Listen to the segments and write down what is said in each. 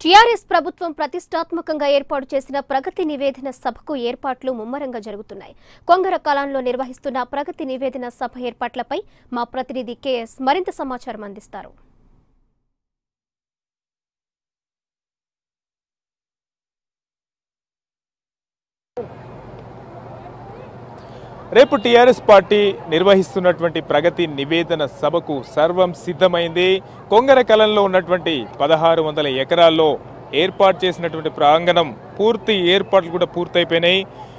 TRS ప్రభుత్వం ప్రతిష్టాత్మకంగా ఏర్పాటు చేసిన ప్రగతి నివేదన సభకు ఏర్పాట్లు ముమ్మరంగా జరుగుతున్నాయి కొంగర కాలంలో నిర్వహిస్తున్న ప్రగతి నివేదన సభ ఏర్పాట్లపై మా ప్రతినిధి కెఎస్ మరింత సమాచారం అందిస్తారు రేపు టీఆర్ఎస్ పార్టీ నిర్వహిస్తున్నటువంటి ప్రగతి నివేదన సభకు సర్వం సిద్ధమైంది కొంగర కలంలో ఉన్నటువంటి పదహారు వందల ఎకరాల్లో ఏర్పాటు చేసినటువంటి ప్రాంగణం పూర్తి ఏర్పాట్లు కూడా పూర్తయిపోయినాయి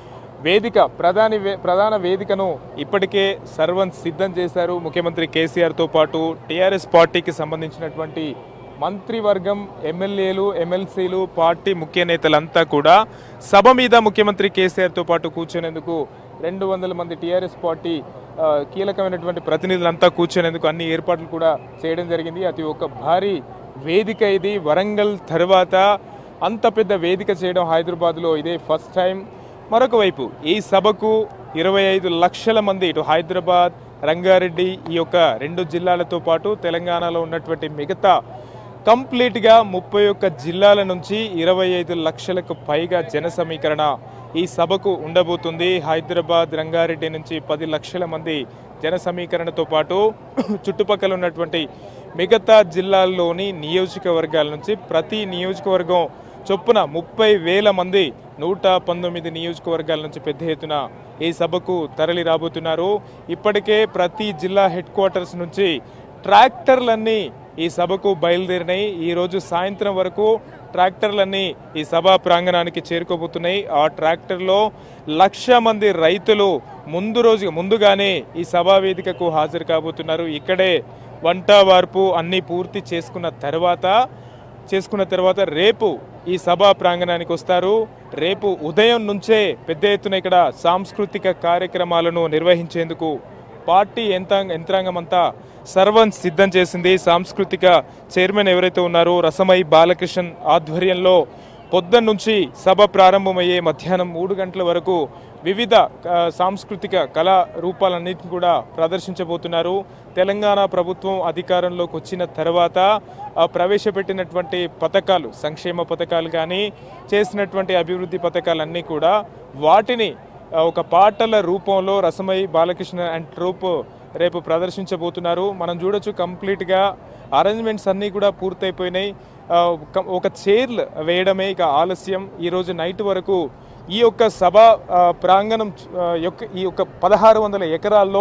వేదిక ప్రధాని వే- ప్రధాన వేదికను ఇప్పటికే సర్వం సిద్ధం చేశారు ముఖ్యమంత్రి కేసీఆర్తో పాటు టీఆర్ఎస్ పార్టీకి సంబంధించినటువంటి మంత్రివర్గం ఎమ్మెల్యేలు ఎమ్మెల్సీలు పార్టీ ముఖ్య నేతలంతా కూడా సభ మీద ముఖ్యమంత్రి కేసీఆర్తో పాటు కూర్చునేందుకు రెండు వందల మంది టీఆర్ఎస్ పార్టీ ఆ, కీలకమైనటువంటి ప్రతినిధులంతా కూర్చునేందుకు అన్ని ఏర్పాట్లు కూడా చేయడం జరిగింది అతి ఒక భారీ వేదిక ఇది వరంగల్ తర్వాత అంత పెద్ద వేదిక చేయడం హైదరాబాద్లో ఇదే ఫస్ట్ టైం మరొక వైపు ఈ సభకు ఇరవై ఐదు లక్షల మంది ఇటు హైదరాబాద్ రంగారెడ్డి ఈ యొక్క రెండు జిల్లాలతో పాటు తెలంగాణలో ఉన్నటువంటి మిగతా కంప్లీట్గా ముప్పై ఒక్క జిల్లాల నుంచి ఇరవై ఐదు లక్షలకు పైగా జన సమీకరణ ఈ సభకు ఉండబోతుంది హైదరాబాద్ రంగారెడ్డి నుంచి పది లక్షల మంది జన సమీకరణతో పాటు చుట్టుపక్కల ఉన్నటువంటి మిగతా జిల్లాల్లోని నియోజకవర్గాల నుంచి ప్రతి నియోజకవర్గం చొప్పున ముప్పై వేల మంది నూట పంతొమ్మిది నియోజకవర్గాల నుంచి పెద్ద ఎత్తున ఈ సభకు తరలి రాబోతున్నారు ఇప్పటికే ప్రతి జిల్లా హెడ్ క్వార్టర్స్ నుంచి ట్రాక్టర్లన్నీ ఈ సభకు బయలుదేరినాయి ఈ రోజు సాయంత్రం వరకు ట్రాక్టర్లన్నీ ఈ సభా ప్రాంగణానికి చేరుకోబోతున్నాయి ఆ ట్రాక్టర్లో లక్ష మంది రైతులు ముందు రోజు ముందుగానే ఈ సభా వేదికకు హాజరు కాబోతున్నారు ఇక్కడే వంట వార్పు అన్నీ పూర్తి చేసుకున్న తర్వాత చేసుకున్న తర్వాత రేపు ఈ సభా ప్రాంగణానికి వస్తారు రేపు ఉదయం నుంచే పెద్ద ఎత్తున ఇక్కడ సాంస్కృతిక కార్యక్రమాలను నిర్వహించేందుకు పార్టీ యంత్రాంగ యంత్రాంగం అంతా సర్వం సిద్ధం చేసింది సాంస్కృతిక చైర్మన్ ఎవరైతే ఉన్నారో రసమై బాలకృష్ణన్ ఆధ్వర్యంలో పొద్దున్న నుంచి సభ ప్రారంభమయ్యే మధ్యాహ్నం మూడు గంటల వరకు వివిధ ఆ, సాంస్కృతిక కళా రూపాలన్నింటిని కూడా ప్రదర్శించబోతున్నారు తెలంగాణ ప్రభుత్వం అధికారంలోకి వచ్చిన తర్వాత ఆ, ప్రవేశపెట్టినటువంటి పథకాలు సంక్షేమ పథకాలు కానీ చేసినటువంటి అభివృద్ధి పథకాలన్నీ కూడా వాటిని ఆ, ఒక పాటల రూపంలో రసమై బాలకృష్ణ అండ్ ట్రూప్ రేపు ప్రదర్శించబోతున్నారు మనం చూడొచ్చు కంప్లీట్గా అరేంజ్మెంట్స్ అన్నీ కూడా పూర్తయిపోయినాయి ఆ, ఒక- ఒక చైర్లు వేయడమే ఇక ఆలస్యం ఈరోజు నైట్ వరకు ఈ యొక్క సభ ఆ, ప్రాంగణం ఆ, యొక్క ఈ యొక్క పదహారు వందల ఎకరాల్లో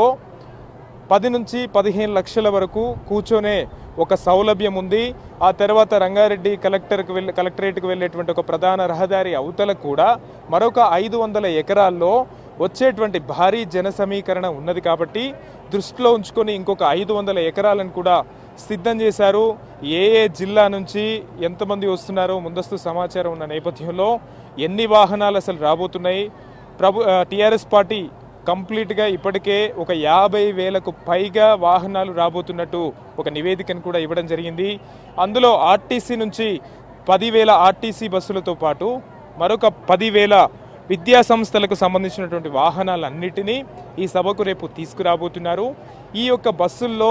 పది నుంచి పదిహేను లక్షల వరకు కూర్చొనే ఒక సౌలభ్యం ఉంది ఆ తర్వాత రంగారెడ్డి కలెక్టర్కి వెళ్ళి కలెక్టరేట్కి వెళ్ళేటువంటి ఒక ప్రధాన రహదారి అవతల కూడా మరొక ఐదు వందల ఎకరాల్లో వచ్చేటువంటి భారీ జన సమీకరణ ఉన్నది కాబట్టి దృష్టిలో ఉంచుకొని ఇంకొక ఐదు వందల ఎకరాలను కూడా సిద్ధం చేశారు ఏ ఏ జిల్లా నుంచి ఎంతమంది వస్తున్నారో ముందస్తు సమాచారం ఉన్న నేపథ్యంలో ఎన్ని వాహనాలు అసలు రాబోతున్నాయి ప్రభు టీఆర్ఎస్ పార్టీ కంప్లీట్గా ఇప్పటికే ఒక యాభై వేలకు పైగా వాహనాలు రాబోతున్నట్టు ఒక నివేదికను కూడా ఇవ్వడం జరిగింది అందులో ఆర్టీసీ నుంచి పదివేల ఆర్టీసీ బస్సులతో పాటు మరొక పదివేల విద్యా సంస్థలకు సంబంధించినటువంటి వాహనాలన్నిటినీ ఈ సభకు రేపు తీసుకురాబోతున్నారు ఈ యొక్క బస్సుల్లో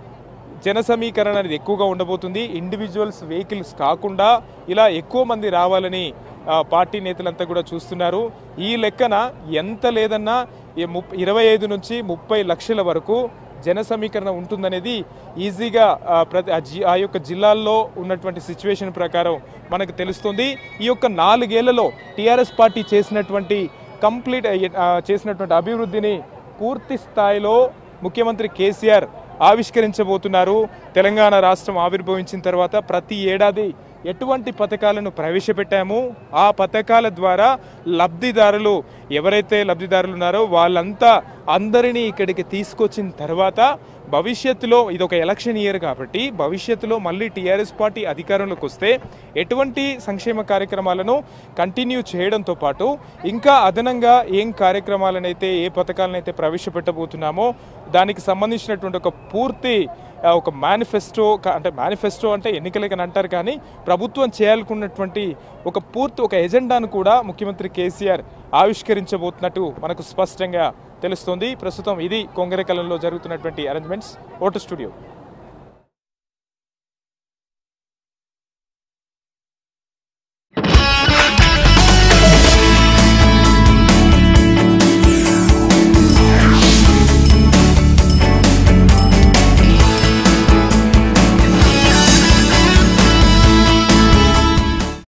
జన సమీకరణ అనేది ఎక్కువగా ఉండబోతుంది ఇండివిజువల్స్ వెహికల్స్ కాకుండా ఇలా ఎక్కువ మంది రావాలని ఆ, పార్టీ నేతలంతా కూడా చూస్తున్నారు ఈ లెక్కన ఎంత లేదన్నా ఈ ముప్ ఇరవై ఐదు నుంచి ముప్పై లక్షల వరకు జన సమీకరణ ఉంటుందనేది ఈజీగా ఆ, ప్రతి ఆ జి- ఆ యొక్క జిల్లాల్లో ఉన్నటువంటి సిచ్యువేషన్ ప్రకారం మనకు తెలుస్తుంది ఈ యొక్క నాలుగేళ్లలో టీఆర్ఎస్ పార్టీ చేసినటువంటి కంప్లీట్ ఆ, చేసినటువంటి అభివృద్ధిని పూర్తి స్థాయిలో ముఖ్యమంత్రి కేసీఆర్ ఆవిష్కరించబోతున్నారు తెలంగాణ రాష్ట్రం ఆవిర్భవించిన తర్వాత ప్రతి ఏడాది ఎటువంటి పథకాలను ప్రవేశపెట్టాము ఆ పథకాల ద్వారా లబ్ధిదారులు ఎవరైతే లబ్ధిదారులు ఉన్నారో వాళ్ళంతా అందరినీ ఇక్కడికి తీసుకొచ్చిన తర్వాత భవిష్యత్తులో ఇది ఒక ఎలక్షన్ ఇయర్ కాబట్టి భవిష్యత్తులో మళ్ళీ టీఆర్ఎస్ పార్టీ అధికారంలోకి వస్తే ఎటువంటి సంక్షేమ కార్యక్రమాలను కంటిన్యూ చేయడంతో పాటు ఇంకా అదనంగా ఏం కార్యక్రమాలనైతే ఏ పథకాలనైతే ప్రవేశపెట్టబోతున్నామో దానికి సంబంధించినటువంటి ఒక పూర్తి ఆ, ఒక మేనిఫెస్టో అంటే మేనిఫెస్టో అంటే ఎన్నికలకని అంటారు కానీ ప్రభుత్వం చేయాలనుకున్నటువంటి ఒక పూర్తి ఒక ఎజెండాను కూడా ముఖ్యమంత్రి కేసీఆర్ ఆవిష్కరించబోతున్నట్టు మనకు స్పష్టంగా తెలుస్తోంది ప్రస్తుతం ఇది కొంగరకలంలో జరుగుతున్నటువంటి అరేంజ్మెంట్స్ ఓటర్ స్టూడియో